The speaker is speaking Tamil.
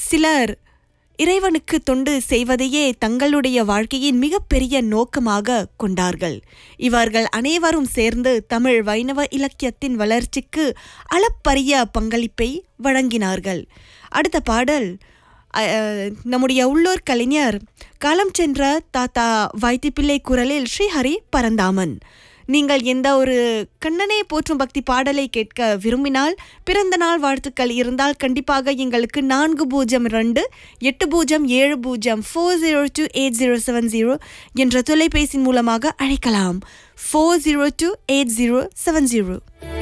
சிலர் இறைவனுக்கு தொண்டு செய்வதையே தங்களுடைய வாழ்க்கையின் மிகப்பெரிய நோக்கமாக கொண்டார்கள் இவர்கள் அனைவரும் சேர்ந்து தமிழ் வைணவ இலக்கியத்தின் வளர்ச்சிக்கு அளப்பரிய பங்களிப்பை வழங்கினார்கள் அடுத்த பாடல் அஹ், நம்முடைய உள்ளூர் கலைஞர் காலம் சென்ற தாத்தா வைத்திப்பிள்ளை குரலில் ஸ்ரீஹரி பரந்தாமன் நீங்கள் எந்த ஒரு கண்ணனை போற்றும் பக்தி பாடலை கேட்க விரும்பினால் பிறந்த நாள் வாழ்த்துக்கள் இருந்தால் கண்டிப்பாக எங்களுக்கு நான்கு பூஜ்ஜியம் ரெண்டு எட்டு பூஜ்ஜியம் ஏழு பூஜ்ஜியம் four zero two eight zero seven zero என்ற தொலைபேசி மூலமாக அழைக்கலாம் four zero two eight zero seven zero